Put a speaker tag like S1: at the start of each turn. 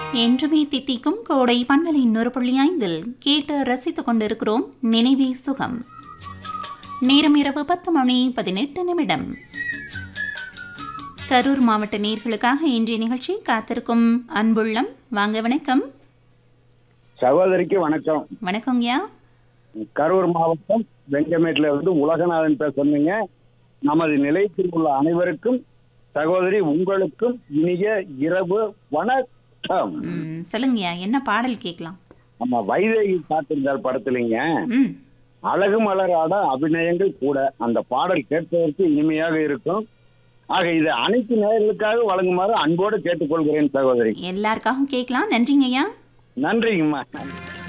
S1: என்றுமே தித்திக்கும் கோடை பன்னலின் ஒரு புள்ளி ஐந்தில் கேட்டு ரசித்துக் கொண்டிருக்கிறோம் நினைவே சுகம் நேரம் இரவு பத்து மணி பதினெட்டு நிமிடம் கரூர் மாவட்ட நேர்களுக்காக இன்றைய நிகழ்ச்சி காத்திருக்கும் அன்புள்ளம் வாங்க வணக்கம்
S2: சகோதரிக்கு வணக்கம்
S1: வணக்கங்கய்யா
S2: கரூர் மாவட்டம் வெங்கமேட்ல இருந்து உலகநாதன் பேசுறீங்க நமது நிலையத்தில் உள்ள அனைவருக்கும் சகோதரி உங்களுக்கும் இனிய இரவு வணக்கம்
S1: ம், சொல்லுங்கய்யா என்ன பாடல் கேட்கலாம்
S2: நம்ம வைதேகி காத்திருந்தால் படத்துலீங்க
S1: ம்
S2: அழகு மலராட அபிநயங்கள் கூட அந்த பாடல் கேட்பதற்கு இனிமையாக இருக்கும் ஆக இது அனைத்து நேயர்களுக்காக வழங்குமாறு அன்போடு கேட்டுக்கொள்கிறேன் சகோதரி
S1: எல்லாருக்காகவும் கேட்கலாம் நன்றிங்கய்யா
S2: நன்றிங்கம்மா